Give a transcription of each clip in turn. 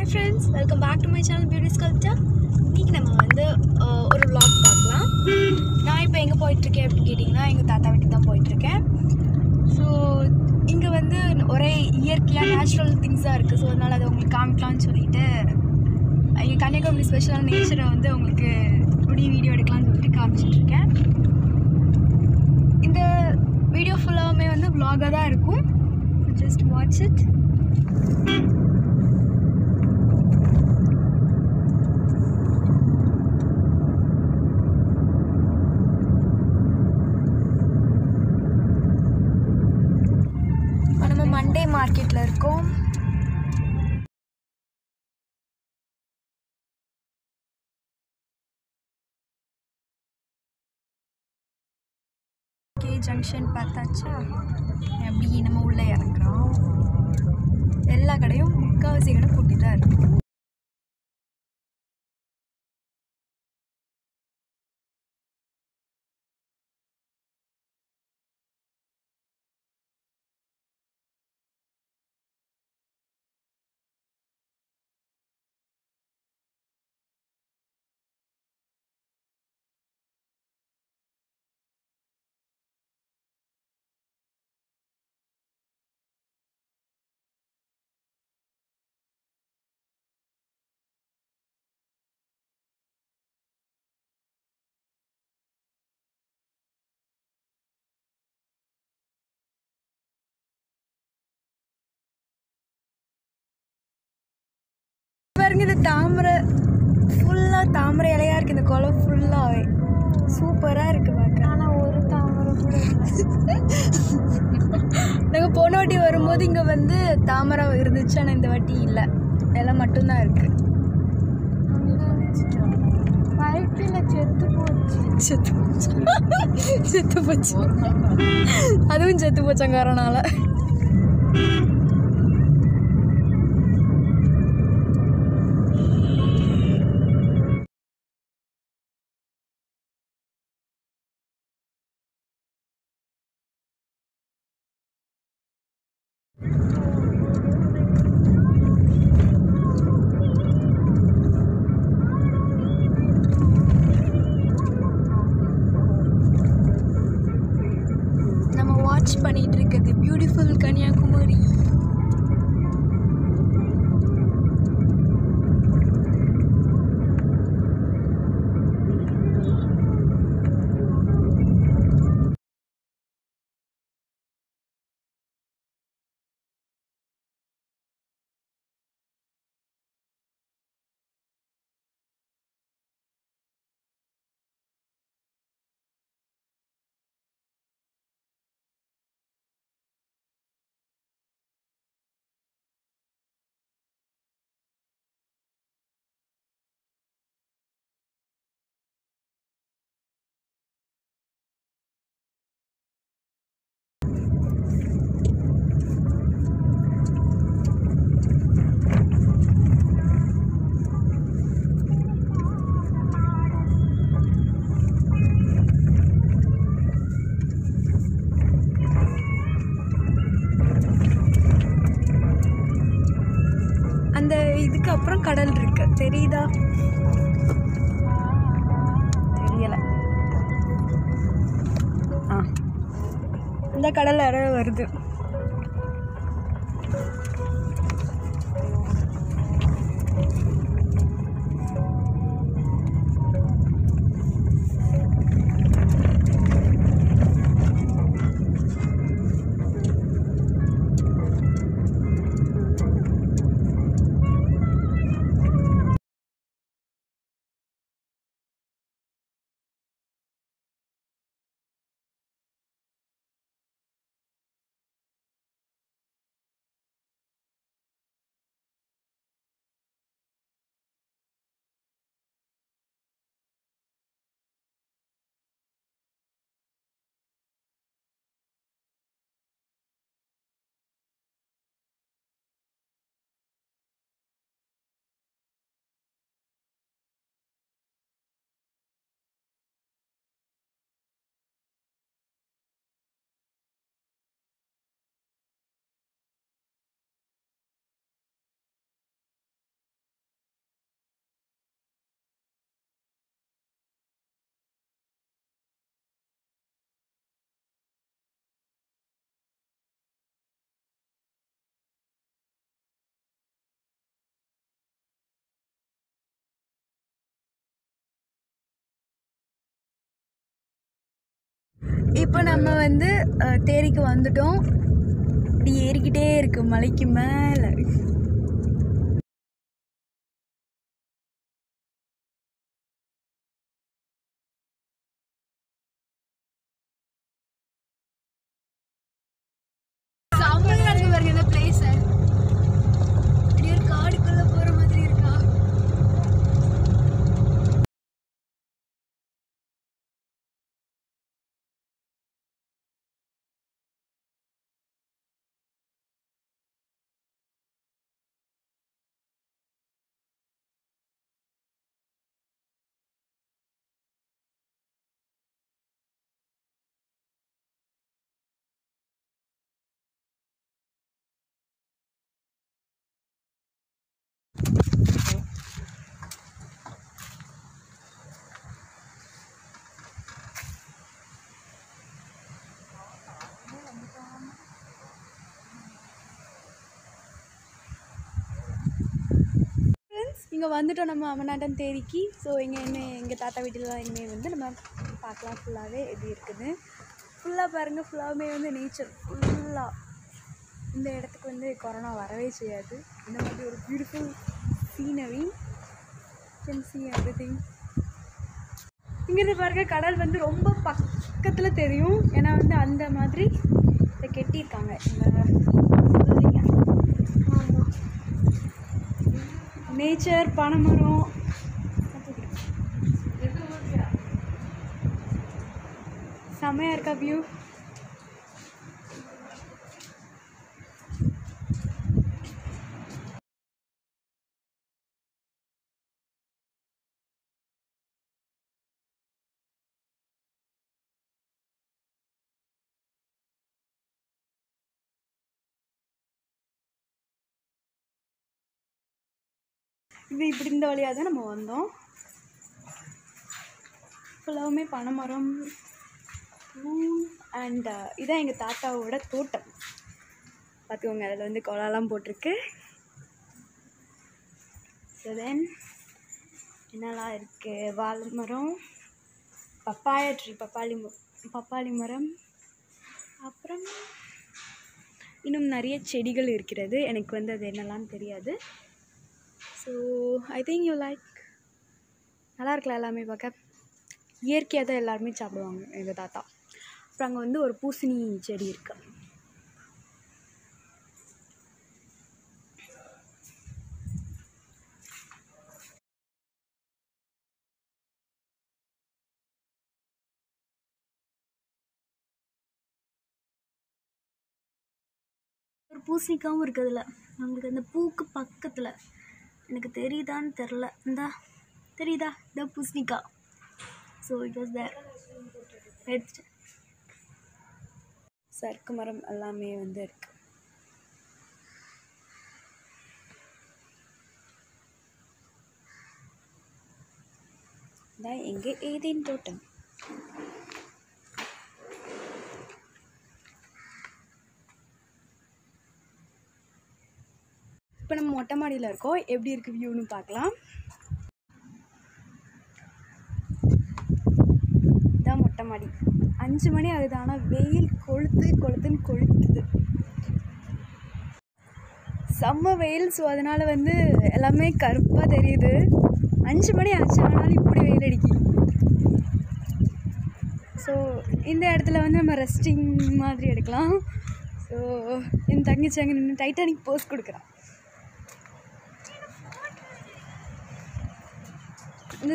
Friends welcome back to my channel beauty sculptor இன்றைக்கி நம்ம வந்து அஹ், ஒரு vlog பார்க்கலாம் நான் இப்போ எங்கே போயிட்டுருக்கேன் அப்படின்னு கேட்டிங்கன்னா எங்கள் தாத்தா வீட்டுக்கு தான் போயிட்டுருக்கேன் ஸோ இங்கே வந்து ஒரே இயற்கையாக நேச்சுரல் திங்ஸாக இருக்குது ஸோ அதனால் அதை உங்களுக்கு காமிக்கலாம்னு சொல்லிட்டு இங்கே கன்னியாகுமரி ஸ்பெஷலான நேச்சரை வந்து உங்களுக்கு இப்படி வீடியோ எடுக்கலாம்னு சொல்லிட்டு காமிச்சிட்ருக்கேன் இந்த வீடியோ ஃபுல்லாகவுமே வந்து vlog-ஆ தான் இருக்கும் ஜஸ்ட் வாட்ச் இட் இப்போ நம்ம மண்டே மார்க்கெட்டில் இருக்கோம் கே ஜங்ஷன் பார்த்தாச்சா அப்படி நம்ம உள்ளே இறங்குறோம் எல்லா கடையும் முக்கால்வாசி கடை பூட்டி தான் இருக்கு பாருங்க இது தாமரை ஃபுல்லாக தாமரை இலையா இருக்கு இந்த குளம் ஃபுல்லாகவே சூப்பராக இருக்கு பார்க்க ஆனால் ஒரு தாமரை கூட நாங்கள் போன வாட்டி வரும்போது இங்கே வந்து தாமரை இருந்துச்சு ஆனால் இந்த வாட்டி இல்லை இலை மட்டும்தான் இருக்கு வாழ்க்கையில் செத்து போச்சு செத்து போச்சு செத்து போச்சு அதுவும் செத்து போச்சாங்க கொரோனால நம்ம வாட்ச் பண்ணிட்டு இருக்கிறது பியூட்டிஃபுல் கன்னியாகுமரி அந்த இதுக்கு அப்புறம் கடல் இருக்கு தெரியுதா தெரியல ஆ இந்த கடல் இற வருது இப்போ நம்ம வந்து அஹ், தேரிக்கு வந்துட்டோம் இப்படி ஏறிக்கிட்டே இருக்கு மலைக்கு மேலே செம்மையா இருக்கு பாருங்க இந்த பிளேஸ் இப்படி ஒரு காடுக்குள்ள போற மாதிரி இருக்கா ஃப்ரெண்ட்ஸ் இங்கே வந்துட்டோம் நம்ம அமநாட்டம் தேரிக்கு ஸோ இங்கே என்ன எங்கள் தாத்தா வீட்டிலலாம் இனிமே வந்து நம்ம பார்க்கலாம் ஃபுல்லாகவே எப்படி இருக்குது ஃபுல்லாக பாருங்கள் ஃபுல்லாகவே வந்து நேச்சர் ஃபுல்லாக இந்த இடத்துக்கு வந்து கொரோனா வரவே செய்யாது இந்த மாதிரி ஒரு beautiful scenery can see everything இங்கேருந்து பாருங்க கடல் வந்து ரொம்ப பக்கத்தில் தெரியும் ஏன்னா வந்து அந்த மாதிரி இதை கெட்டியிருக்காங்க இந்த building-அ. நேச்சர் பனைமரம் செமையா இருக்கா வியூ இது இப்படி இந்த வழியாக தான் நம்ம வந்தோம் ஃபுல்லாகவுமே பனைமரம் அண்ட் இதான் எங்கள் தாத்தாவோட தோட்டம் பார்த்துக்கோங்க அதில் வந்து குளம்லாம் போட்டிருக்கு ஸோ தென் என்னெல்லாம் இருக்குது வாழை மரம் பப்பாயா ட்ரீ பப்பாளி ம பப்பாளி மரம் அப்புறம் இன்னும் நிறைய செடிகள் இருக்கிறது எனக்கு வந்து அது என்னெல்லாம் தெரியாது so I think you like நல்லா இருக்கலாம் எல்லாமே பார்க்க இயற்கையாக தான் எல்லாருமே சாப்பிடுவாங்க எங்கள் தாத்தா அப்புறம் அங்கே வந்து ஒரு பூசணி செடி இருக்கு ஒரு பூசணிக்காவும் இருக்குது அதில் நம்மளுக்கு அந்த பூக்கு பக்கத்தில் எனக்கு தெரியுதான்னு தெரில இந்தா தெரியுதா இந்த பூசணிக்காய் ஸோ இட் வாஸ் தேர் எடுத்துட்டேன் சறுக்கு மரம் எல்லாமே வந்து இருக்கு இதான் எங்கே ஏதேன் தோட்டம் இப்போ நம்ம மொட்டை மாடியில் இருக்கோம் எப்படி இருக்குது வியூன்னு பார்க்கலாம் இதான் மொட்டை மாடி அஞ்சு மணி ஆகுது ஆனால் வெயில் கொளுத்து கொளுத்துன்னு கொளுத்துது செம்ம வெயில் ஸோ அதனால் வந்து எல்லாமே கருப்பாக தெரியுது அஞ்சு மணி ஆச்சு ஆனாலும் இப்படி வெயில் அடிக்கி ஸோ இந்த இடத்துல வந்து நம்ம ரெஸ்டிங் மாதிரி எடுக்கலாம் ஸோ என் தங்கச்சி அங்கே நின்று டைட்டானிக் போஸ் கொடுக்குறான் இது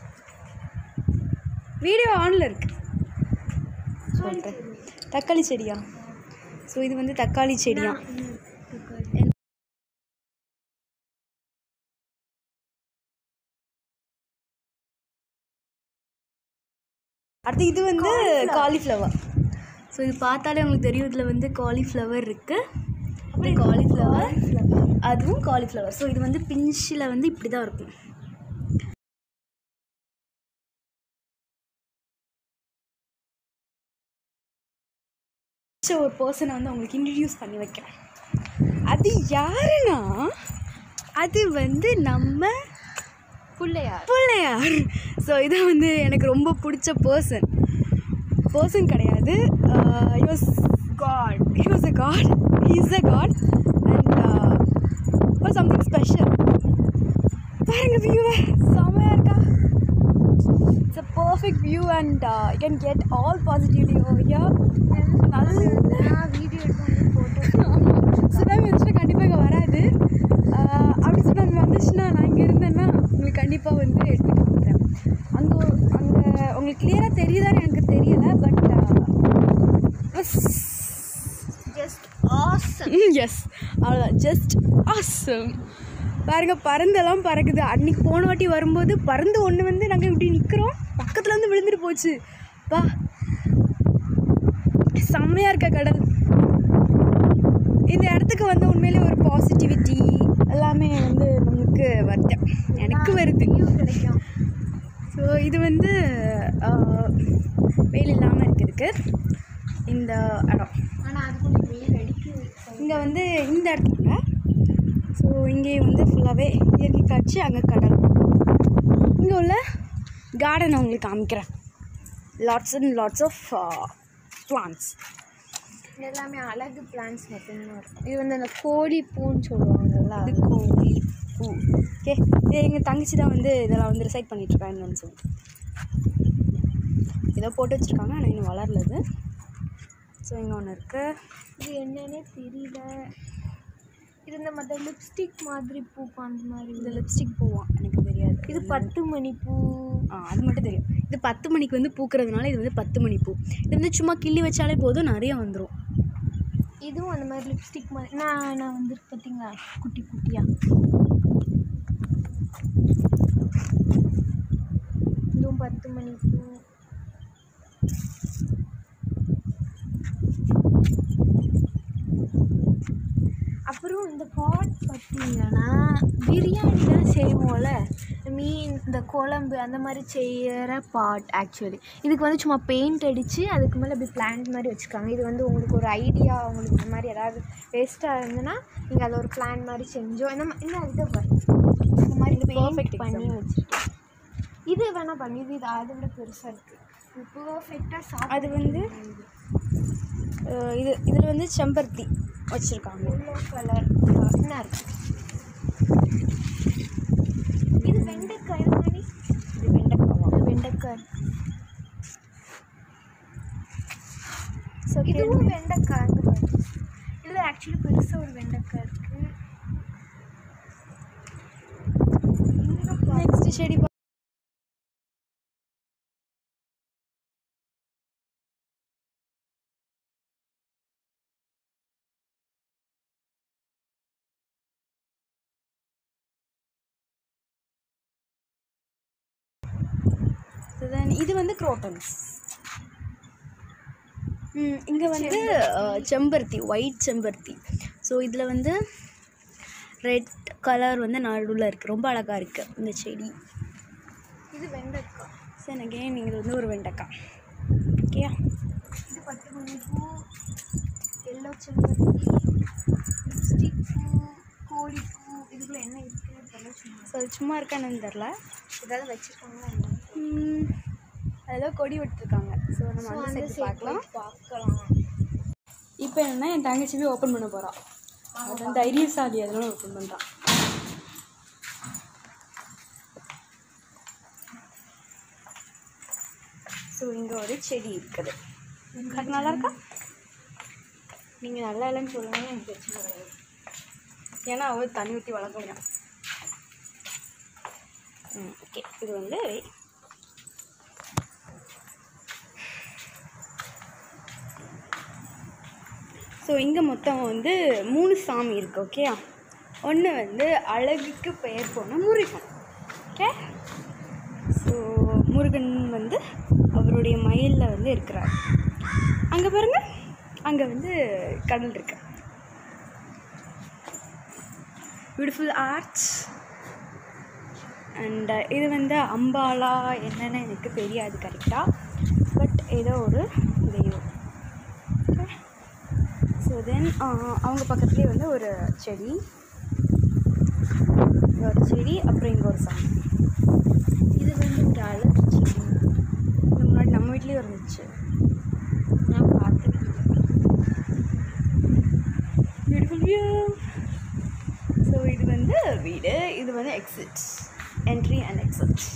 வீடியோ ஆனில் இருக்கு சொல்கிறேன் தக்காளி செடியா ஸோ இது வந்து தக்காளி செடியா அடுத்து இது வந்து காலிஃப்ளவர் ஸோ இது பார்த்தாலே உங்களுக்கு தெரியும் இதில் வந்து காலிஃப்ளவர் இருக்குது இது காலிஃப்ளவர் அதுவும் காலிஃப்ளவர் ஸோ இது வந்து பிஞ்சில் வந்து இப்படி தான் இருக்கும் பிடிச்ச ஒரு பர்சனை வந்து உங்களுக்கு இன்ட்ரடியூஸ் பண்ணி வைக்கிறேன் அது யாருன்னா அது வந்து நம்ம பிள்ளையார் பிள்ளையார் ஸோ இதான் வந்து எனக்கு ரொம்ப பிடிச்ச பர்சன் பர்சன் கிடையாது கிடையாது he was god he was a god he is a god and uh, was something special பாருங்க வியூ செமையா இருக்கா it's a perfect view and uh, you can get all positivity over here நல்ல video எடுத்து photo tsunami வந்துச்சுன்னா கண்டிப்பாக இங்கே வராது ஆஹ் அப்படி சுனாமி வந்துச்சுன்னா நான் இங்கே இருந்தேன்னா உங்களுக்கு கண்டிப்பாக வந்து எடுத்து காமிக்கிறேன் அங்கே அங்கே உங்களுக்கு கிளியராக தெரியுதான்னு எனக்கு தெரியல பட் ஜஸ்ட் ஆசம் எஸ் அவ்வளோதான் ஜஸ்ட் awesome பாருங்க பறந்தெல்லாம் பறக்குது அன்னைக்கு போன வாட்டி வரும்போது பறந்து ஒன்று வந்து நாங்கள் இப்படி நிற்கிறோம் பக்கத்தில் வந்து விழுந்துட்டு போச்சு பா செம்மையாக இருக்க கடல் இந்த இடத்துக்கு வந்து உண்மையிலே ஒரு பாசிட்டிவிட்டி எல்லாமே வந்து நமக்கு வருது எனக்கு வருது கிடைக்கும் ஸோ இது வந்து ஆஹ், வெயில் இல்லாமல் இருக்கிறதுக்கு இந்த இடம் ஆனால் அது கொஞ்சம் வெயில் அடிக்குது இங்கே வந்து இந்த இடத்துல ஸோ இங்கே வந்து ஃபுல்லாகவே இயற்கை காட்சி அங்கே கடல் இங்கே உள்ள கார்டன் உங்களுக்கு காமிக்கிறேன் lots and lots of plants இது எல்லாமே அழகு பிளான்ஸ் மட்டும்தான் இருக்கும் இது வந்து அந்த கோழி பூன்னு சொல்லுவாங்கல்ல இது கோழி பூ ஓகே இது எங்கள் தங்கச்சி தான் வந்து இதெல்லாம் வந்து ரிசைட் பண்ணிகிட்ருக்கா என்னன்னு சொல்லிட்டு ஏதோ போட்டு வச்சுருக்காங்க ஆனால் இன்னும் வளரல இது ஸோ இங்கே ஒன்று இருக்குது இது என்னன்னே தெரியல இது இந்த மற்ற லிப்ஸ்டிக் மாதிரி பூக்கும் அந்த மாதிரி இந்த லிப்ஸ்டிக் பூவான் எனக்கு தெரியாது இது பத்து மணி பூ ஆ அது மட்டும் தெரியும் இது பத்து மணிக்கு வந்து பூக்கிறதுனால இது வந்து பத்து மணி பூ இது வந்து சும்மா கிள்ளி வச்சாலே போதும் நிறைய வந்துடும் இதுவும் அந்த மாதிரி லிப்ஸ்டிக் மாதிரி நான் நான் வந்துருக்கு பார்த்தீங்களா குட்டி குட்டியா இதுவும் பத்து மணி பூ அப்புறம் இந்த பாட் பார்த்தீங்கன்னா பிரியாணிலாம் செய்வோம்ல மீன் இந்த குழம்பு அந்த மாதிரி செய்கிற பாட் ஆக்சுவலி இதுக்கு வந்து சும்மா பெயிண்ட் அடித்து அதுக்கு மேலே இப்படி பிளான்ட் மாதிரி வச்சுருக்காங்க இது வந்து உங்களுக்கு ஒரு ஐடியா உங்களுக்கு இந்த மாதிரி ஏதாவது வேஸ்ட்டாக இருந்ததுன்னா நீங்கள் அதில் ஒரு பிளான் மாதிரி செஞ்சோ இந்த மாதிரி இன்னும் இதை பாரு. இந்த மாதிரி இது பெயிண்ட் perfect பண்ணி example. வச்சுருக்கேன் இது வேணால் பண்ணி இது இது அதை விட பெருசாக இருக்குது இது பர்ஃபெக்டாக அது வந்து அஹ், இது இதில் வந்து செம்பருத்தி வச்சுருக்காங்க எல்லோ கலர் என்ன இருக்கு இது வெண்டைக்காய் மாதிரி இது வெண்டைக்காவா இது வெண்டைக்காய் ஸோ இதுவும் வெண்டைக்காய் அங்க பாரு. இதுல ஆக்சுவலி பெருசா ஒரு வெண்டைக்காய் இருக்கு இங்க பாரு. நெக்ஸ்ட் செடி பா- So then இது வந்து குரோட்டன்ஸ் இங்கே வந்து அஹ், செம்பருத்தி ஒயிட் செம்பருத்தி ஸோ இதில் வந்து ரெட் கலர் வந்து நடுவில் இருக்குது ரொம்ப அழகாக இருக்குது இந்த செடி இது வெண்டைக்காய் சரி அகெயின் இது வந்து ஒரு வெண்டைக்காய் ஓகேயா இது பத்து மணி பூ எல்லோ செம்பருத்தி லிப்ஸ்டிக் பூ கோழி பூ இதுக்குள்ள என்ன இருக்கு இதெல்லாம் சும்மா ஸோ அது சும்மா இருக்கான்னு தெரில ஏதாவது வச்சிருக்காங்களா என்ன அதெல்லாம் கொடி விட்டுருக்காங்க ஸோ நம்ம So, அந்த அந்த சைடு side பார்க்கலாம் போய் பார்க்கலாம் இப்போ என்னன்னா என் தங்கச்சி போய் ஓப்பன் பண்ண போகிறான் அதான் தைரியசாலி அதனால ஓப்பன் பண்ணுறான் ஸோ இங்கே ஒரு செடி இருக்குது அது நல்லா இருக்கா நீங்கள் நல்லா இல்லைன்னு சொல்லுவாங்க எனக்கு பிரச்சனை கிடையாது ஏன்னா அவள் தண்ணி ஊற்றி வளர்க்க முடியும் ம் ஓகே இது வந்து ஸோ இங்கே மொத்தம் வந்து மூணு சாமி இருக்குது ஓகே ஒன்று வந்து அழகுக்கு பெயர் போன முருகன் ஓகே ஸோ முருகன் வந்து அவருடைய மயிலில் வந்து இருக்கிறார் அங்கே பாருங்க அங்கே வந்து கடல் இருக்கு பியூட்டிஃபுல் ஆர்ட்ஸ் அண்ட் இது வந்து அம்பாலா என்னன்னு எனக்கு தெரியாது கரெக்டாக பட் ஏதோ ஒரு தெய்வம் ஸோ தென் அவங்க பக்கத்துலேயே வந்து ஒரு செடி இங்க ஒரு செடி அப்புறம் இங்கே ஒரு சாமி இது வந்து ஒரு அழகு செடி இது முன்னாடி நம்ம வீட்லேயும் இருந்துச்சு நம்ம வியூ ஸோ இது வந்து வீடு இது வந்து எக்ஸிட் என்ட்ரி அண்ட் எக்ஸிட்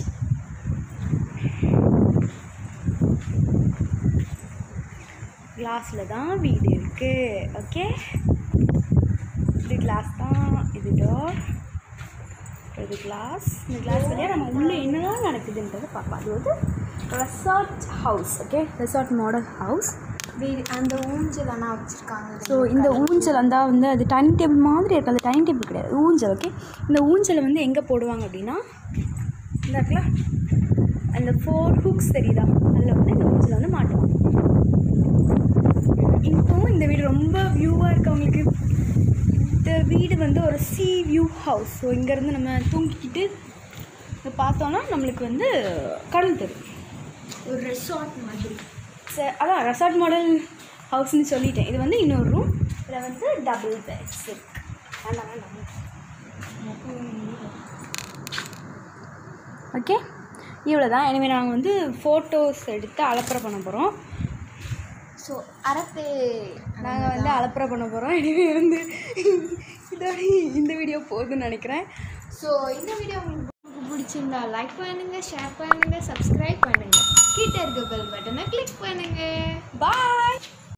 கிளாஸில் தான் வீடு இருக்குது ஓகே இது கிளாஸ் தான் இது டோர் இது கிளாஸ் இந்த கிளாஸ் வழியாக நம்ம உள்ளே என்னதான் நடக்குதுன்றதை பார்க்கலாம் அது வந்து resort house okay resort model house வீடு அந்த ஊஞ்சல் ஆனால் வச்சுருக்காங்க ஸோ இந்த ஊஞ்சல் அந்த வந்து அது டைனிங் டேபிள் மாதிரி இருக்குது அது டைனிங் டேபிள் கிடையாது ஊஞ்சல் ஓகே இந்த ஊஞ்சலை வந்து எங்கே போடுவாங்க அப்படின்னா இந்த இருக்குல்ல அந்த ஃபோர் ஹூக்ஸ் தெரியுதா அதில் வந்து இந்த ஊஞ்சலை வந்து மாட்டுவாங்க இப்போவும் இந்த வீடு ரொம்ப வியூவாக இருக்கு அவங்களுக்கு இந்த வீடு வந்து ஒரு சி வியூ ஹவுஸ் ஸோ இங்கேருந்து நம்ம தூங்கிக்கிட்டு இதை பார்த்தோன்னா நம்மளுக்கு வந்து கடல் தெரியும் ஒரு ரெசார்ட் மாதிரி ச- அதான் ரெசார்ட் மாடல் ஹவுஸ்னு சொல்லிட்டேன் இது வந்து இன்னொரு ரூம் இதில் வந்து டபுள் பெட்ஸ் இருக்கு வேண்டாம் வேண்டாம் ஓகே இவ்வளோ தான் எனவே நாங்கள் வந்து ஃபோட்டோஸ் எடுத்து அலப்பறை பண்ண போகிறோம் ஸோ அரப்பே நாங்கள் வந்து அலப்பறை பண்ண போகிறோம் எனவே வந்து இதோட இந்த வீடியோ போதும்னு நினைக்கிறேன் ஸோ இந்த வீடியோ உங்களுக்கு பிடிச்சிருந்தா லைக் பண்ணுங்க ஷேர் பண்ணுங்க சப்ஸ்கிரைப் பண்ணுங்க கிட்ட இருக்க பெல் பட்டனை கிளிக் பண்ணுங்க பாய்